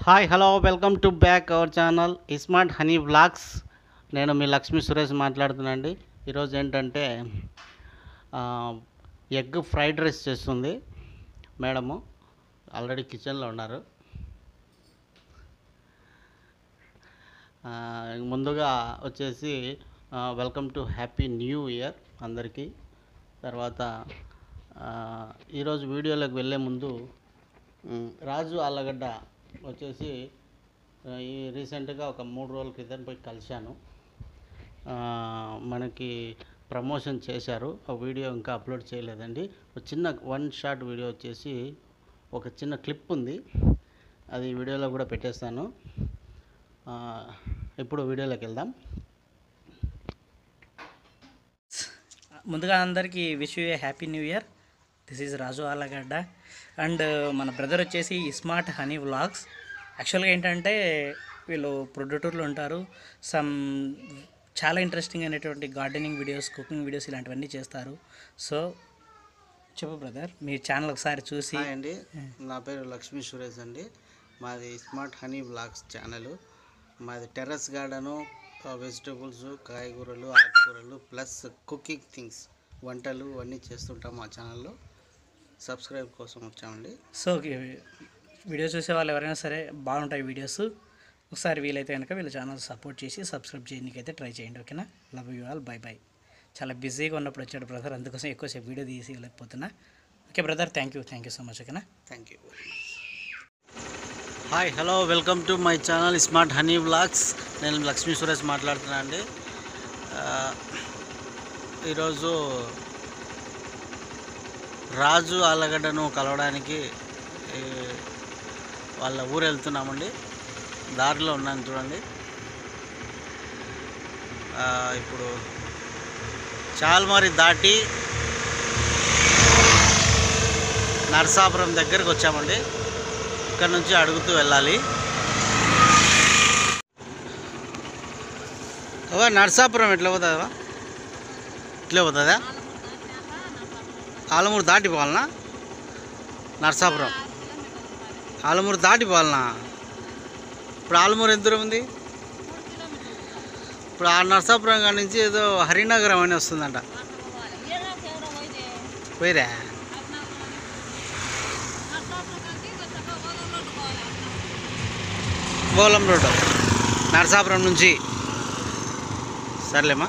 hi hello welcome to back our channel smart honey vlogs నేను మీ లక్ష్మీ సురేష్ మాట్లాడుతున్నానండి ఈరోజు ఏంటంటే ఎగ్ ఫ్రైడ్ రైస్ చేస్తుంది మేడము ఆల్రెడీ కిచెన్లో ఉన్నారు ఆ, ముందుగా వచ్చేసి welcome to happy new year అందరికీ తర్వాత ఆ, ఈరోజు వీడియోలోకి వెళ్ళే ముందు ఉమ్, రాజు ఆళ్ళగడ్డ వచ్చేసి ఆ, ఈ రీసెంట్గా ఒక మూడు రోజుల క్రితం పోయి కలిశాను ఆ, మనకి ప్రమోషన్ చేశారు ఆ వీడియో ఇంకా అప్లోడ్ చేయలేదండి ఒక చిన్న వన్ షాట్ వీడియో వచ్చేసి ఒక చిన్న క్లిప్ ఉంది అది వీడియోలో కూడా పెట్టేస్తాను ఆ, ఇప్పుడు వీడియోలోకి వెళ్దాం ముందుగా అందరికీ wish you a happy new year this is Raju ఆలగడ్డ అండ్ మన బ్రదర్ వచ్చేసి స్మార్ట్ హనీ వ్లాగ్స్ యాక్చువల్గా ఏంటంటే వీళ్ళు ప్రొడ్యూటర్లు ఉంటారు సమ్ చాలా ఇంట్రెస్టింగ్ అయినటువంటి గార్డెనింగ్ వీడియోస్ కుకింగ్ వీడియోస్ ఇలాంటివన్నీ చేస్తారు సో చెప్పు బ్రదర్ మీ ఛానల్ ఒకసారి చూసి హాయ్ అండి నా పేరు లక్ష్మీ సురేష్ అండి మాది స్మార్ట్ హనీ బ్లాగ్స్ ఛానల్ మాది టెర్రస్ గార్డెను వెజిటబుల్స్ కాయగూరలు ఆకుకూరలు ప్లస్ కుకింగ్ థింగ్స్ వంటలు అన్నీ చేస్తుంటాం మా ఛానల్లో సబ్స్క్రైబ్ కోసం వచ్చామండి సో వీడియో చూసే వాళ్ళు ఎవరైనా సరే బాగుంటాయి వీడియోస్ ఒకసారి వీలైతే కనుక వీళ్ళ ఛానల్ సపోర్ట్ చేసి సబ్స్క్రైబ్ చేయడానికి అయితే ట్రై చేయండి ఓకేనా love you all bye bye చాలా బిజీగా ఉన్నప్పుడు వచ్చాడు బ్రదర్ అందుకోసం ఎక్కువసేపు వీడియో తీసి లేకపోతున్నా okay brother thank you thank you so much ఓకేనా thank you hi hello welcome to my channel smart honey vlogs నేను లక్ష్మీ సురేష్ మాట్లాడుతున్నా అండి ఆ, ఈరోజు రాజు ఆలగడ్డను కలవడానికి ఈ, వాళ్ళ ఊరు వెళ్తున్నామండి దారిలో ఉన్నాను చూడండి ఆ, ఇప్పుడు చాల్మారి దాటి నరసాపురం దగ్గరకు వచ్చామండి ఇక్కడ నుంచి అడుగుతూ వెళ్ళాలి అవా నరసాపురం ఎట్లా పోతుందా ఇట్లే పోతుందా ఆలమూరు దాటిపోవాలనా నరసాపురం ఆలమూరు దాటిపోవాలనా ఇప్పుడు ఆలమూరు ఎంత దూరం ఉంది ఇప్పుడు ఆ నరసాపురం కాడి నుంచి ఏదో హరినగరం అని వస్తుందంట పోయిరా బోలం రోడ్డు నరసాపురం నుంచి సర్లేమ్మా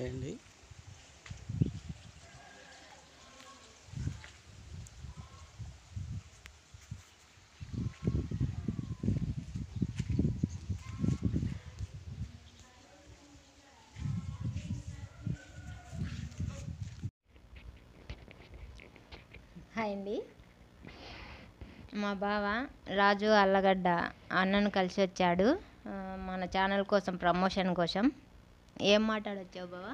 చేయండి హాయ్ అండి మా బావ రాజు అల్లగడ్డ అన్నను కలిసి వచ్చాడు ఆ, మన ఛానల్ కోసం ప్రమోషన్ కోసం ఏం మాట్లాడొచ్చావు బావ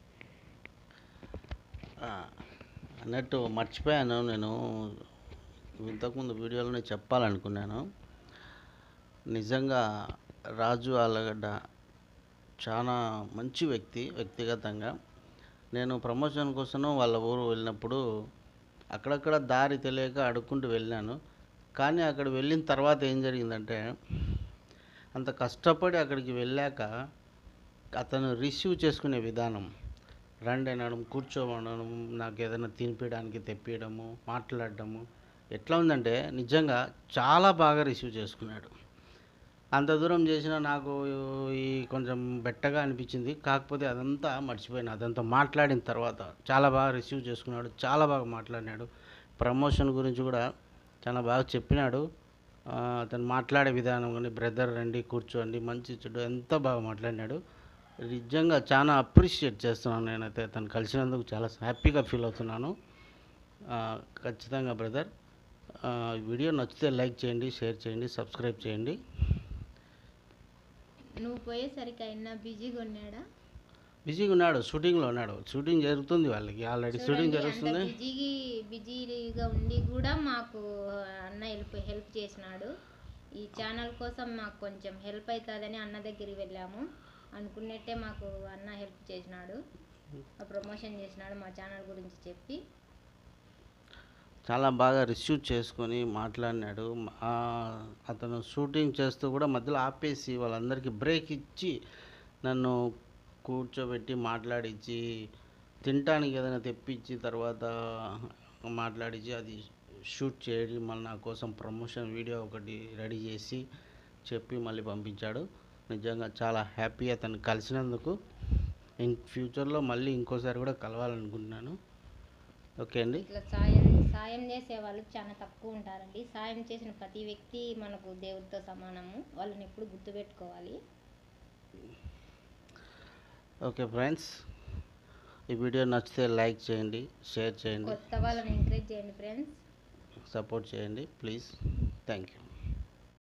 ఆ, అన్నట్టు మర్చిపోయాను నేను ఇంతకుముందు వీడియోలోనే చెప్పాలనుకున్నాను నిజంగా రాజు ఆలగడ్డ చాలా మంచి వ్యక్తి వ్యక్తిగతంగా నేను ప్రమోషన్ కోసం వాళ్ళ ఊరు వెళ్ళినప్పుడు అక్కడక్కడ దారి తెలియక అడుక్కుంటూ వెళ్ళాను కానీ అక్కడ వెళ్ళిన తర్వాత ఏం జరిగిందంటే అంత కష్టపడి అక్కడికి వెళ్ళాక అతను రిసీవ్ చేసుకునే విధానం రండి అనడం కూర్చోమనడం నాకు ఏదైనా తినిపించడానికి తెప్పియడము మాట్లాడడము ఎట్లా ఉందంటే నిజంగా చాలా బాగా రిసీవ్ చేసుకున్నాడు అంత దూరం చేసినా నాకు ఈ కొంచెం బెట్టగా అనిపించింది కాకపోతే అదంతా మర్చిపోయాను అదంతా మాట్లాడిన తర్వాత చాలా బాగా రిసీవ్ చేసుకున్నాడు చాలా బాగా మాట్లాడినాడు ప్రమోషన్ గురించి కూడా చాలా బాగా చెప్పినాడు ఆ, అతను మాట్లాడే విధానం కానీ బ్రదర్ రండి కూర్చోండి మంచి చెడు ఎంత బాగా మాట్లాడినాడు నిజంగా చాలా అప్రిషియేట్ చేస్తున్నాను నేనైతే తను కలిసినందుకు చాలా హ్యాపీగా ఫీల్ అవుతున్నాను ఆ, ఖచ్చితంగా బ్రదర్ వీడియో నచ్చితే లైక్ చేయండి షేర్ చేయండి సబ్స్క్రైబ్ చేయండి నువ్వు పోయేసరికి అయినా బిజీగా ఉన్నాడా బిజీగా ఉన్నాడు షూటింగ్లో ఉన్నాడు షూటింగ్ జరుగుతుంది వాళ్ళకి ఆల్రెడీ షూటింగ్ చూడండి, అంత జరుగుతుంది బిజీగా బిజీగా ఉండి కూడా మాకు అన్న హెల్ప్ హెల్ప్ చేసినాడు ఈ ఛానల్ కోసం మాకు కొంచెం హెల్ప్ అవుతుందని అన్న దగ్గరికి వెళ్ళాము అనుకున్నట్టే మాకు అన్న హెల్ప్ చేసినాడు ప్రమోషన్ చేసినాడు మా ఛానల్ గురించి చెప్పి చాలా బాగా రిసీవ్ చేసుకొని మాట్లాడినాడు ఆ, అతను షూటింగ్ చేస్తూ కూడా మధ్యలో ఆపేసి వాళ్ళందరికీ బ్రేక్ ఇచ్చి నన్ను కూర్చోబెట్టి మాట్లాడించి తినటానికి ఏదైనా తెప్పించి తర్వాత మాట్లాడించి అది షూట్ చేయండి మళ్ళీ నా కోసం ప్రమోషన్ వీడియో ఒకటి రెడీ చేసి చెప్పి మళ్ళీ పంపించాడు నిజంగా చాలా హ్యాపీ అతను కలిసినందుకు ఇన్ ఫ్యూచర్లో మళ్ళీ ఇంకోసారి కూడా కలవాలనుకుంటున్నాను ఓకే అండి ఇట్లా సాయం సాయం చేసే వాళ్ళు చాలా తక్కువ ఉంటారండి సాయం చేసిన ప్రతి వ్యక్తి మనకు దేవుడితో సమానము వాళ్ళని ఎప్పుడు గుర్తుపెట్టుకోవాలి ఓకే ఫ్రెండ్స్ ఈ వీడియో నచ్చితే లైక్ చేయండి షేర్ చేయండి కొత్త వాళ్ళని ఎంకరేజ్ చేయండి ఫ్రెండ్స్ సపోర్ట్ చేయండి ప్లీజ్ థ్యాంక్ యూ